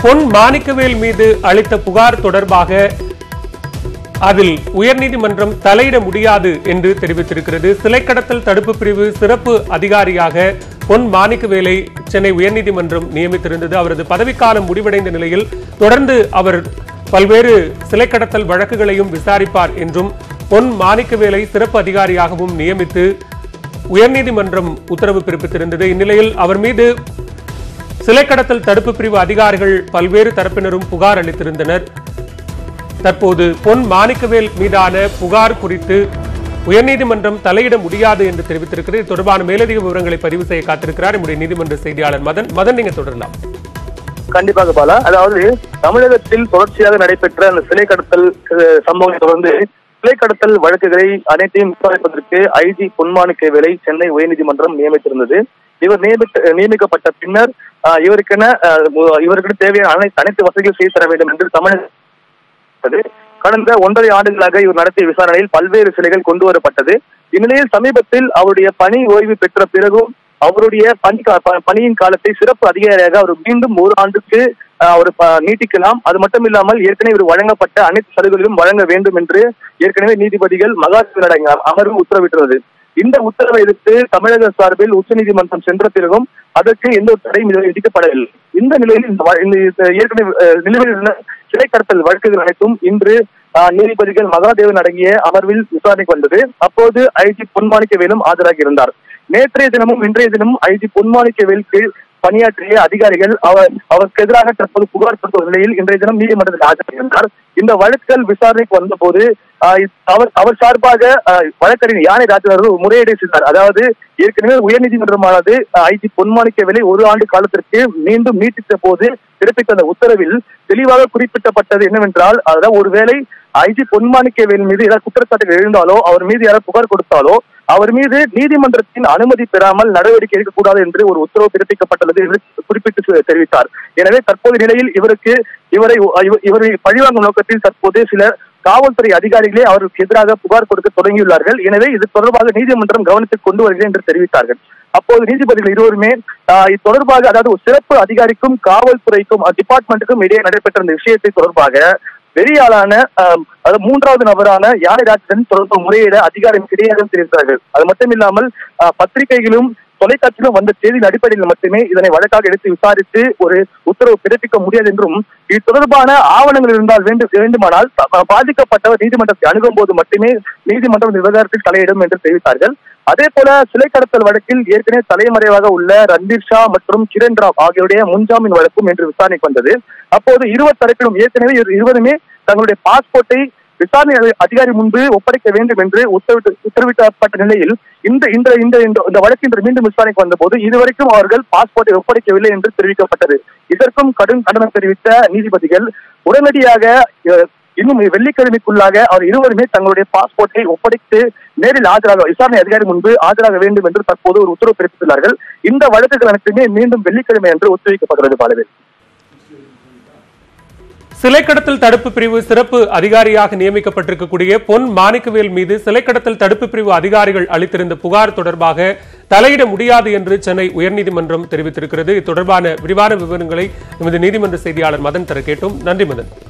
பொன் மாணிக்கவேல் மீது அளித்த புகார் தொடர்பாக அதில் உயர்நீதிமன்றம் தலையிட முடியாது என்று தெரிவித்திருக்கிறது சிலை கடத்தல் தடுப்பு பிரிவு சிறப்பு அதிகாரியாக பொன் மாணிக்கவேலை சென்னை உயர்நீதிமன்றம் நியமித்திருந்தது அவரது பதவிக்காலம் முடிவடைந்த நிலையில் தொடர்ந்து அவர் பல்வேறு சிலை கடத்தல் வழக்குகளையும் விசாரிப்பார் என்றும் பொன் மாணிக்கவேலை சிறப்பு அதிகாரியாகவும் நியமித்து உயர்நீதிமன்றம் உத்தரவு பிறப்பித்திருந்தது இந்நிலையில் அவர் மீது சிலை கடத்தல் தடுப்பு பிரிவு அதிகாரிகள் பல்வேறு தரப்பினரும் புகார் அளித்திருந்தனர் தற்போது பொன் மாணிக்கவேல் மீதான புகார் குறித்து உயர்நீதிமன்றம் தலையிட முடியாது என்று தெரிவித்திருக்கிறது இது தொடர்பான மேலதிக விவரங்களை பதிவு செய்ய காத்திருக்கிறார் நம்முடைய நீதிமன்ற செய்தியாளர் மதன் மதன் நீங்க தொடரலாம் கண்டிப்பாக பாலா அதாவது தமிழகத்தில் தொடர்ச்சியாக நடைபெற்ற அந்த சிலை கடத்தல் அஹ், சம்பவத்தை தொடர்ந்து சிலை கடத்தல் வழக்குகளை அனைத்தையும் விசாரிப்பதற்கு ஐஜி பொன்மாணிக்கவேலை சென்னை உயர்நீதிமன்றம் நியமித்திருந்தது இவர் நியமித்த நியமிக்கப்பட்ட பின்னர் அஹ், இவருக்கென அஹ், இவருக்கு தேவையான அனைத்து அனைத்து வசதிகள் செய்து தர வேண்டும் என்று தமிழக நடத்தப்பட்டது. கடந்த ஒன்றரை ஆண்டுகளாக இவர் நடத்திய விசாரணையில் பல்வேறு சிலைகள் கொண்டு வரப்பட்டது இந்நிலையில் சமீபத்தில் அவருடைய பணி ஓய்வு பெற்ற பிறகும் அவருடைய பணி கா- ப- பணியின் காலத்தை சிறப்பு அதிகாரியாக அவர் மீண்டும் ஒரு ஆண்டுக்கு ஆஹ், அவர் ப- நீட்டிக்கலாம் அது மட்டும் இல்லாமல் ஏற்கனவே இவர் வழங்கப்பட்ட அனைத்து சலுகைகளும் வழங்க வேண்டும் என்று ஏற்கனவே நீதிபதிகள் மகாசிவன் அடங்கிய அமர்வு உத்தரவிட்டுள்ளது இந்த உத்தரவை எதிர்த்து தமிழக சார்பில் உச்சநீதிமன்றம் சென்ற பிறகும் அதற்கு எந்த ஒரு தடையும் இதுவரை விதிக்கப்படவில்லை இந்த நிலையில் இந்த வ- இந்த இந்த ஏற்கனவே அஹ், நிலுவையில் உள்ள சிலை கடத்தல் வழக்குகள் அனைத்தும் இன்று ஆஹ், நீதிபதிகள் மகாதேவன் அடங்கிய அமர்வில் விசாரணைக்கு வந்தது அப்போது ஐஜி பொன்மாணிக்கவேலும் ஆஜராகி இருந்தார் நேற்றைய தினமும் இன்றைய தினமும் ஐஜி பொன்மாணிக்கவேலுக்கு பணியாற்றிய அதிகாரிகள் அவர் அவருக்கு எதிராக தற்போது புகார் கொடுத்த நிலையில் இன்றைய தினம் நீதிமன்றத்தில் ஆஜராகியிருந்தார் இந்த வழக்குகள் விசாரணைக்கு வந்தபோது ஆஹ், அவர் அவர் சார்பாக ஆஹ், வழக்கறிஞர் யானை ராஜன் அவர்கள் முறையீடு செய்தார் அதாவது ஏற்கனவே உயர்நீதிமன்றமானது ஐஜி பொன்மாணிக்கவேலை ஒரு ஆண்டு காலத்திற்கு மீண்டும் நீட்டித்த போது பிறப்பித்த அந்த உத்தரவில் தெளிவாக குறிப்பிட்டப்பட்டது என்னவென்றால் அதாவது ஒருவேளை ஐஜி பொன்மாணிக்கவேல் மீது ஏதாவது குற்றச்சாட்டுகள் எழுந்தாலோ அவர் மீது யாராவது புகார் கொடுத்தாலோ அவர் மீது நீதிமன்றத்தின் அனுமதி பெறாமல் நடவடிக்கை எடுக்கக்கூடாது என்று ஒரு உத்தரவு பிறப்பிக்கப்பட்டுள்ளது என்று குறிப்பிட்டு சு- தெரிவித்தார் எனவே தற்போது நிலையில் இவருக்கு இவரை இவ- இவரை பழிவாங்கும் நோக்கத்தில் தற்போது சில காவல்துறை அதிகாரிகளே அவருக்கு எதிராக புகார் கொடுக்க தொடங்கியுள்ளார்கள் எனவே இது தொடர்பாக நீதிமன்றம் கவனத்துக்கு கொண்டு வருகிறேன் என்று தெரிவித்தார்கள் அப்போது நீதிபதிகள் இருவருமே ஆஹ், இது தொடர்பாக அதாவது ஒரு சிறப்பு அதிகாரிக்கும் காவல்துறைக்கும் டிபார்ட்மெண்ட்டுக்கும் இடையே நடைபெற்ற இந்த விஷயத்தை தொடர்பாக பெரிய ஆளான ஆஹ், அதாவது மூன்றாவது நபரான யானைராஜன் தொடர்பு முறையிட அதிகாரம் கிடையாது தெரிவித்தார்கள் அது மட்டும் இல்லாமல் ஆஹ், பத்திரிகைகளும் தொலைக்காட்சியிலும் வந்த செய்தியின் அடிப்படையில் மட்டுமே இதனை வழக்காக எடுத்து விசாரித்து ஒரு உத்தரவு பிறப்பிக்க முடியாது என்றும் இது தொடர்பான ஆவணங்கள் இருந்தால் வேண்டும் வேண்டுமானால் ப- பாதிக்கப்பட்டவர் நீதிமன்றத்தை அணுகும் போது மட்டுமே நீதிமன்றம் இந்த விவகாரத்தில் தலையிடும் என்று தெரிவித்தார்கள் அதே போல சிலை கடத்தல் வழக்கில் ஏற்கனவே தலைமறைவாக உள்ள ரந்தீர் ஷா மற்றும் கிரண் ராவ் ஆகியோருடைய முன்ஜாமீன் வழக்கும் என்று விசாரணைக்கு வந்தது அப்போது இருவர் தரப்பிலும் ஏற்கனவே இரு- இருவருமே தங்களுடைய பாஸ்போர்ட்டை விசாரணை அதி- அதிகாரி முன்பு ஒப்படைக்க வேண்டும் என்று உத்தரவிட்டு உத்தரவிட்டப்பட்ட நிலையில் இந்த இந்த இந்த இந்த இந்த வழக்கு இன்று மீண்டும் விசாரணைக்கு வந்தபோது இதுவரைக்கும் அவர்கள் பாஸ்போர்ட்டை ஒப்படைக்கவில்லை என்று தெரிவிக்கப்பட்டது இதற்கும் கடும் கண்டனம் தெரிவித்த நீதிபதிகள் உடனடியாக அஹ், இன்னும் வெள்ளிக்கிழமைக்குள்ளாக அவர் இருவருமே தங்களுடைய பாஸ்போர்ட்டை ஒப்படைத்து நேரில் ஆஜராக விசாரணை அதிகாரி முன்பு ஆஜராக வேண்டும் என்று தற்போது ஒரு உத்தரவு பிறப்பித்துள்ளார்கள் இந்த வழக்குகள் அனைத்துமே மீண்டும் வெள்ளிக்கிழமை என்று ஒத்திவைக்கப்படுகிறது பாலவே சிலை கடத்தல் தடுப்பு பிரிவு சிறப்பு அதிகாரியாக நியமிக்கப்பட்டிருக்கக்கூடிய பொன் மாணிக்கவேல் மீது சிலை கடத்தல் தடுப்பு பிரிவு அதிகாரிகள் அளித்திருந்த புகார் தொடர்பாக தலையிட முடியாது என்று சென்னை உயர்நீதிமன்றம் தெரிவித்திருக்கிறது இது தொடர்பான விரிவான விவரங்களை எமது நீதிமன்ற செய்தியாளர் மதன் தர கேட்டோம் நன்றி மதன்